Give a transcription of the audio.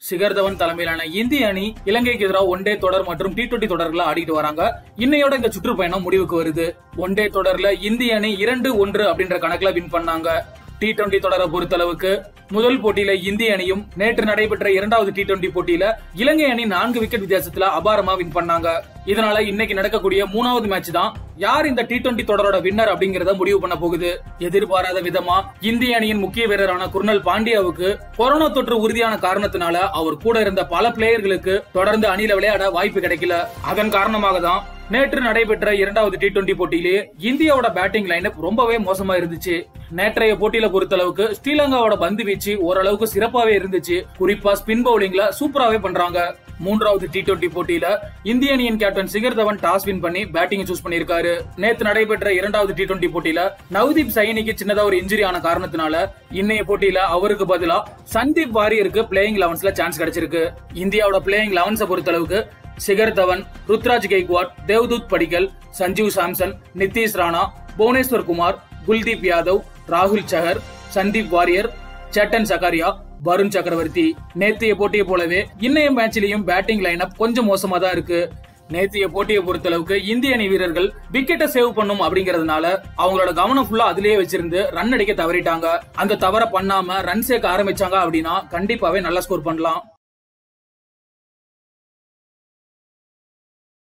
சிகர் தவன் தலைமையிலான இந்திய அணி இலங்கைக்கு எதிராக ஒன் டே தொடர் மற்றும் டி டுவெண்டி தொடர்களை ஆடிட்டு வராங்க இன்னையோட இந்த சுற்றுப்பயணம் முடிவுக்கு வருது ஒன் டே தொடர்ல இந்திய அணி இரண்டு ஒன்று அப்படின்ற கணக்குல வின் பண்ணாங்க டி டுவெண்டி தொடரை பொறுத்தளவுக்கு முதல் போட்டியில இந்திய அணியும் நேற்று நடைபெற்ற இரண்டாவது டி டுவெண்டி போட்டியில இலங்கை அணி நான்கு விக்கெட் வித்தியாசத்துல அபாரமா வின் பண்ணாங்க இதனால இன்னைக்கு நடக்கக்கூடிய மூணாவது மேட்ச் தான் யார் இந்த டி டுவெண்டி தொடரோட வின்னர் அப்படிங்கறத முடிவு பண்ண போகுது எதிர்பாராத விதமா இந்திய அணியின் முக்கிய வீரரான குர்னல் பாண்டியாவுக்கு கொரோனா தொற்று உறுதியான காரணத்தினால அவர் கூட இருந்த பல பிளேயர்களுக்கு தொடர்ந்து அணியில விளையாட வாய்ப்பு கிடைக்கல அதன் காரணமாக தான் நேற்று நடைபெற்ற இரண்டாவது டி டுவெண்டி போட்டியிலே இந்தியாவோட பேட்டிங் லைனப் ரொம்பவே மோசமா இருந்துச்சு நேற்றைய போட்டியில பொறுத்தளவுக்கு ஸ்ரீலங்காவோட பந்து வீச்சு ஓரளவுக்கு சிறப்பாவே இருந்துச்சு குறிப்பா ஸ்பின் பவுலிங்ல சூப்பராவே பண்றாங்க மூன்றாவது டி டுவெண்டி போட்டியில இந்திய அணியின் captain Shikhar Dhawan toss win பண்ணி பேட்டிங் சூஸ் பண்ணிருக்காரு நேத்து நடைபெற்ற இரண்டாவது டி டுவெண்டி போட்டியில நவ்தீப் சைனிக்கு சின்னதா ஒரு இன்ஜுரி ஆன காரணத்தினால இன்னைய போட்டியில அவருக்கு பதிலா சந்தீப் வாரியருக்கு பிளேயிங் லெவன்ஸ்ல சான்ஸ் கிடைச்சிருக்கு இந்தியாவோட பிளேயிங் லெவன்ஸை பொறுத்தளவுக்கு சிகர் தவன் ருத்ராஜ் கெய்க்வாட் தேவ்தூத் படிக்கல் சஞ்சீவ் சாம்சன் நிதிஷ் ராணா புவனேஸ்வர் குமார் குல்தீப் யாதவ் ராகுல் சஹர் சந்தீப் வாரியர் சேட்டன் சகாரியா வருண் சக்கரவர்த்தி நேத்தைய போட்டியை போலவே இன்னைய மேட்ச்லயும் பேட்டிங் லைனப் கொஞ்சம் மோசமா தான் இருக்கு நேத்திய போட்டியை பொறுத்தளவுக்கு இந்திய அணி வீரர்கள் விக்கெட்டை சேவ் பண்ணும் அப்படிங்கறதுனால அவங்களோட கவனம் ஃபுல்லா அதுலயே வச்சிருந்து ரன் அடிக்க தவறிட்டாங்க அந்த தவற பண்ணாம ரன் சேர்க்க ஆரம்பிச்சாங்க அப்படின்னா கண்டிப்பாவே நல்லா ஸ்கோர் பண்ணலாம்